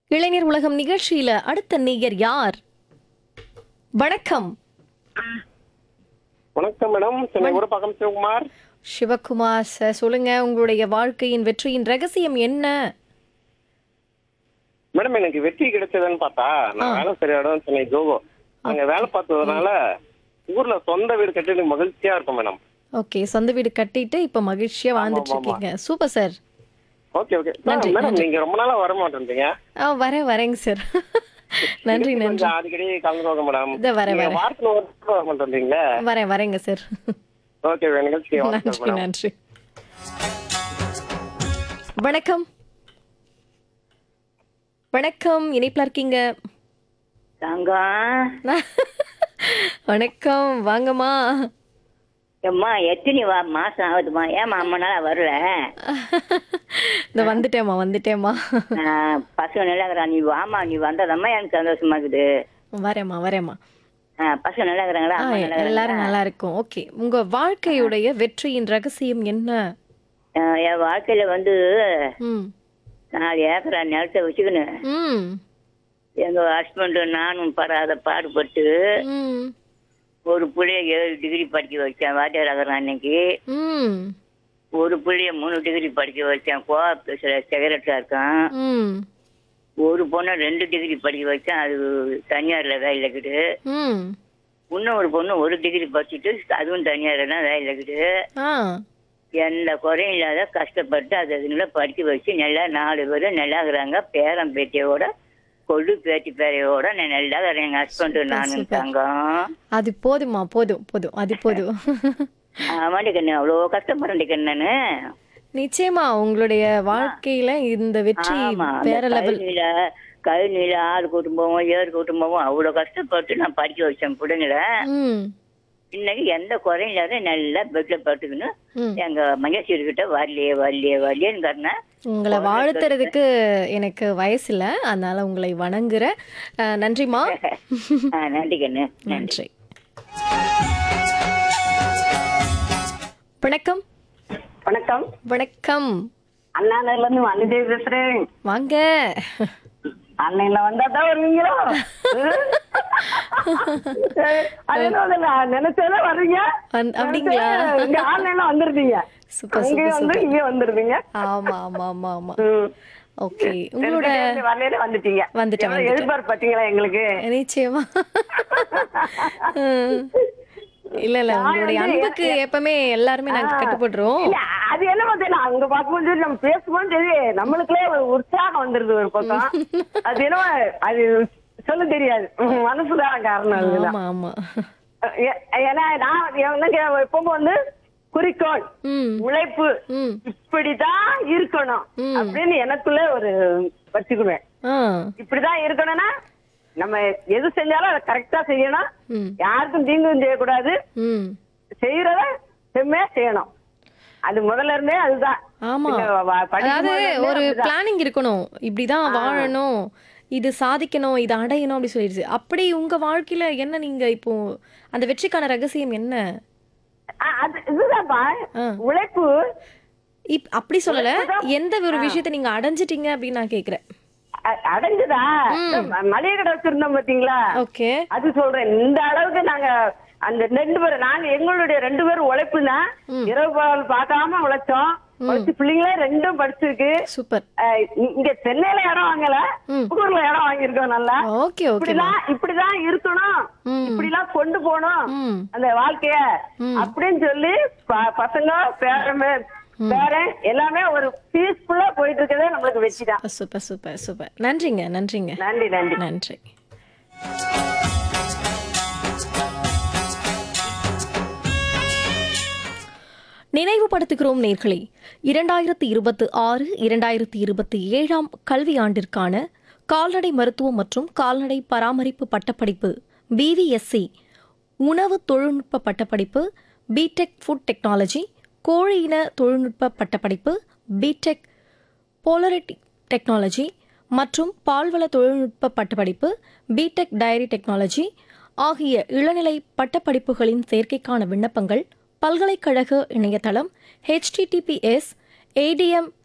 இளைஞர் உலகம் நிகழ்ச்சியில அடுத்த நேயர் யார் வணக்கம் வணக்கம் மேடம் சென்னை ஊரப்பாக்கம் சிவகுமார் சிவகுமார் சார் சொல்லுங்க உங்களுடைய வாழ்க்கையின் வெற்றியின் ரகசியம் என்ன மேடம் எனக்கு வெற்றி கிடைச்சதுன்னு பார்த்தா நான் வேலை செய்யற இடம் சென்னை ஜோகோ அங்க வேலை பார்த்ததுனால ஊர்ல சொந்த வீடு கட்டி எனக்கு மகிழ்ச்சியா இருக்கும் மேடம் ஓகே சொந்த வீடு கட்டிட்டு இப்ப மகிழ்ச்சியா வாழ்ந்துட்டு ஆமா. இருக்கீங்க சூப்பர் சார் ஓகே ஓகே நன்றி, மேடம் நீங்க ரொம்ப நாளா வர மாட்டேன்றீங்க ஆ வரேன் வரேங்க சார் நன்றி நன்றி கொஞ்சம் அடிக்கடி கலந்துக்கோங்க மேடம் இதோ வரேன், நீங்க வரேன். வாரத்துல ஒரு தடவை வர மாட்டேன்றீங்களே வரேன் வரேங்க சார் ஓகே நிகழ்ச்சி வாழ்த்துக்கள் நன்றி மேடம் நன்றி வணக்கம் வணக்கம் இணைப்பில் இருக்கீங்க தங்கம் வணக்கம் வாங்கம்மா எம்மா எத்தனை வா மாசம் ஆகுதுமா ஏமா அம்மா நாளா வரல இந்த வந்துட்டேம்மா வந்துட்டேம்மா ஆஹ், பசங்க நல்லாங்கிறா நீ வாமா நீ வந்ததம்மா எனக்கு சந்தோஷமா இருக்குது வரேம்மா வரேம்மா ஆஹ், பசங்க நல்லா இருக்கிறாங்களா ஆ அம்மா நல்லா எல்லாரும் இருக்கிறாங்களா? நல்லா இருக்கும் ஓகே உங்க வாழ்க்கையுடைய வெற்றியின் ரகசியம் என்ன ஆஹ், என் வாழ்க்கையில வந்து ம் நாலு ஏக்கரா நிலத்தை வச்சுக்கின்னு ம் எங்க ஹஸ்பண்டு நானும் படாத பாடுபட்டு ம் ஒரு புள்ளைய ஏழு டிகிரி படிக்க வச்சேன் வாத்தியார் ஆகிறேன் அன்னைக்கு ம் ஒரு புள்ளைய மூணு டிகிரி படிக்க வச்சேன் கோஆப்ரேஷன்ல செக்ரட்டரியா இருக்கான் ம் ஒரு பொண்ணை ரெண்டு டிகிரி படிக்க வச்சேன் அது தனியார்ல வேலை இருக்குது ம் இன்னொரு பொண்ணு ஒரு டிகிரி படிச்சுட்டு அதுவும் தனியார் தான் வேலை இருக்குது ஆ எந்த குறையும் இல்லாத கஷ்டப்பட்டு அது அதுங்களை படிக்க வச்சு நல்லா நாலு பேரும் நல்லா இருக்கிறாங்க பேரன் பேத்தியோட கொள்ளு பேத்தி பேரையோட நான் நல்லா இருக்கிறேன் எங்க ஹஸ்பண்டு நானும் super. தங்கம் அது போதும்மா போதும் போதும் அது போதும் ஆமாண்டி கண்ணு அவ்வளோ கஷ்டப்படுறேன் கண்ணு நிச்சயமா உங்களுடைய வாழ்க்கையில இந்த வெற்றி ஆமா வேற லெவல் கல்வியில கல்வியில ஆறு குடும்பமும் ஏறு குடும்பமும் அவ்வளோ கஷ்டப்பட்டு நான் படிக்க வச்சேன் பிள்ளைங்கள ம் இன்னைக்கு எந்த குறையும் இல்லாத நல்லா பெட்ல படுத்துக்கணும் ம். எங்க மகேஸ்வரி கிட்ட வரலையே வரலையே வரலையேன்னு காரணம் உங்களை வாழ்த்துறதுக்கு எனக்கு வயசு இல்ல அதனால உங்களை வணங்குறேன் அஹ், நன்றிம்மா நன்றி கண்ணு நன்றி வணக்கம் வணக்கம் வணக்கம் அண்ணா நகர்ல இருந்து வனிதேவி பேசுறேன் வாங்க அன்னையில வந்தா தான் வருவீங்களோ அது என்ன வந்து நான் நினைச்சதே வர்றீங்க வந்து- அப்படிங்களா? நினைச்சதே இங்க ஆன்லைன்ல வந்துருந்தீங்க சூப்பர் அங்கே சூப்பர் வந்து சூப்பர் இங்க வந்துருவீங்க ஆமா ஆமா ஆமா ஆமா ம். ஓகே உங்களோட வரலையில வந்துட்டீங்க வந்துட்டேன், எவ்வளவு வந்துட்டேன். எதிர்பார்ப்பு பாத்தீங்களா எங்களுக்கு நிச்சயமா ம். இல்ல இல்ல உங்களுடைய வந்து அன்புக்கு எப்பவுமே எல்லாருமே நாங்க கட்டுப்படுறோம் இல்ல, அது என்ன தெரியல அங்க பார்க்கும்போது சரி, நம்ம பேசும்போது சரி நம்மளுக்குள்ளே ஒரு உற்சாகம் வந்துருது ஒரு பக்கம் அது என்ன அது சொல்ல தெரியாது ம், மனசுதான் காரணம் அதுதான் ஆமா ஆமா ஏ- ஏன்னா நான் எனக்கு எப்பவும் வந்து குறிக்கோள் ம் உழைப்பு ம் இப்படிதான் இருக்கணும் அப்படின்னு எனக்குள்ள ஒரு வச்சுக்குவேன் ஆ இப்படிதான் இருக்கணும்னா நம்ம எது செஞ்சாலும் அதை கரெக்டா செய்யணும் ம் யாருக்கும் தீங்கும் செய்யக்கூடாது ம் செய்யறத செம்மையா செய்யணும் அது முதல்ல இருந்தே அதுதான் ஆமா இந்த வ- படிக்கும் அதாவது போதுல இருந்தே ஒரு அப்படிதான். பிளானிங் இருக்கணும் இப்படிதான் வாழணும் இது சாதிக்கணும் இது அடையணும் அப்படி சொல்லிடுச்சு அப்படி உங்க வாழ்க்கையில என்ன நீங்க இப்போ அந்த வெற்றிக்கான ரகசியம் என்ன ஆ, அது இதுதான்ப்பா ஆ. உழைப்பு இப் அப்படி சொல்லல எந்த ஒரு விஷயத்தை நீங்க அடைஞ்சிட்டீங்க அப்படின்னு நான் கேக்குறேன் அ- அடைஞ்சுதா ம- மளிகை கடை வச்சிருந்தோம் பாத்தீங்களா ஓகே அது சொல்றேன் இந்த அளவுக்கு நாங்க அந்த ரெண்டு பேரும் நாங்க எங்களுடைய ரெண்டு பேரும் உழைப்புனா இரவு பகல் பார்க்காம உழைச்சோம் உழைச்சு பிள்ளைங்களே ரெண்டும் படிச்சிருக்கு சூப்பர் அஹ் இ- இங்க சென்னையில இடம் வாங்கல ம். ஊர்ல இடம் வாங்கியிருக்கோம் நல்லா ஓகே ஓகே இப்படிதான் இப்படிதான் இருக்கணும் ம். இப்படிலாம் கொண்டு போகணும் ம் அந்த வாழ்க்கைய அப்படின்னு சொல்லி ப- பசங்க பேரன் பேரன் எல்லாமே ஒரு பீஸ்ஃபுல்லா போயிட்டு இருக்கதே நம்மளுக்கு வெற்றி தான் சூப்பர் சூப்பர் சூப்பர் நன்றிங்க நன்றிங்க நன்றி நன்றி நன்றி நினைவுபடுத்துகிறோம் நேர்களே இரண்டாயிரத்தி இருபத்தி ஆறு இரண்டாயிரத்தி இருபத்தி ஏழாம் கல்வியாண்டிற்கான கால்நடை மருத்துவம் மற்றும் கால்நடை பராமரிப்பு பட்டப்படிப்பு பிவிஎஸ்சி உணவு தொழில்நுட்ப பட்டப்படிப்பு பிடெக் ஃபுட் டெக்னாலஜி கோழி இன தொழில்நுட்ப பட்டப்படிப்பு பிடெக் போலரிட்டி டெக்னாலஜி மற்றும் பால்வள தொழில்நுட்ப பட்டப்படிப்பு பிடெக் டயரி டெக்னாலஜி ஆகிய இளநிலை பட்டப்படிப்புகளின் சேர்க்கைக்கான விண்ணப்பங்கள் பல்கலைக்கழக இணையதளம் https ஏடிஎம்